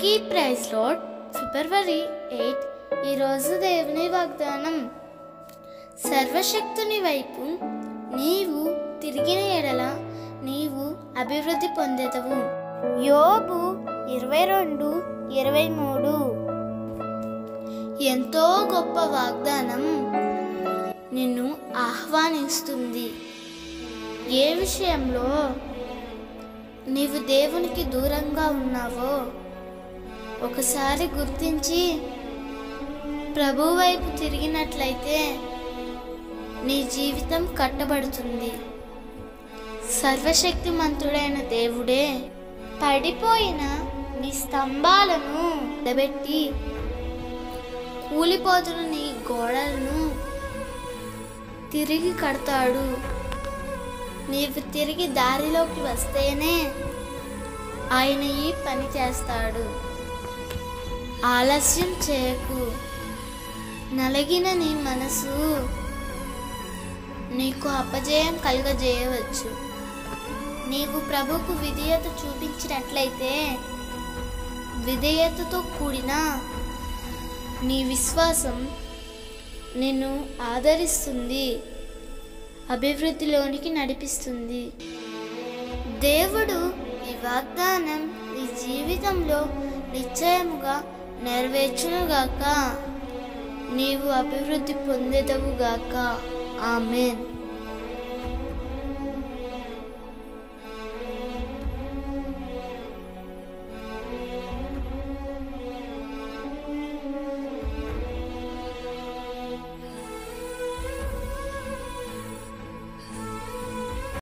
అందరికీ praise load ఫిబ్రవరి eight ఈరోజు దేవుని వాగ్దానం సర్వశక్తుని వైపు నీవు తిరిగిన ఎడల నీవు అభివృద్ధి పొందెదవు యోబు ఇరవై రెండు ఇరవై మూడు ఎంతో గొప్ప వాగ్దానం నిన్ను ఆహ్వానిస్తుంది ఏ విషయంలో నీవు దేవునికి దూరంగా ఉన్నావో ఒకసారి గుర్తించి ప్రభు వైపు తిరిగినట్లయితే నీ జీవితం కట్టబడుతుంది సర్వశక్తిమంతుడైన దేవుడే పడిపోయిన నీ స్తంభాలను నిలబెట్టి కూలిపోతున్న నీ గోడలను తిరిగి కడతాడు నీవు తిరిగి దారిలోకి వస్తేనే ఆయన ఈ పని చేస్తాడు ఆలస్యం చేయకు నలగిన నీ మనసు నీకు అపజయం కలుగజేయవచ్చు నీవు ప్రభుకు విధేయత చూపించినట్లయితే విధేయతతో కూడిన నీ విశ్వాసం నిన్ను ఆదరిస్తుంది అభివృద్ధిలోనికి నడిపిస్తుంది దేవుడు ఈ వాగ్దానం నీ జీవితంలో నిశ్చయముగా నెరవేర్చునుగాక నీవు అభివృద్ధి పొందేదవుగాక ఆమెన్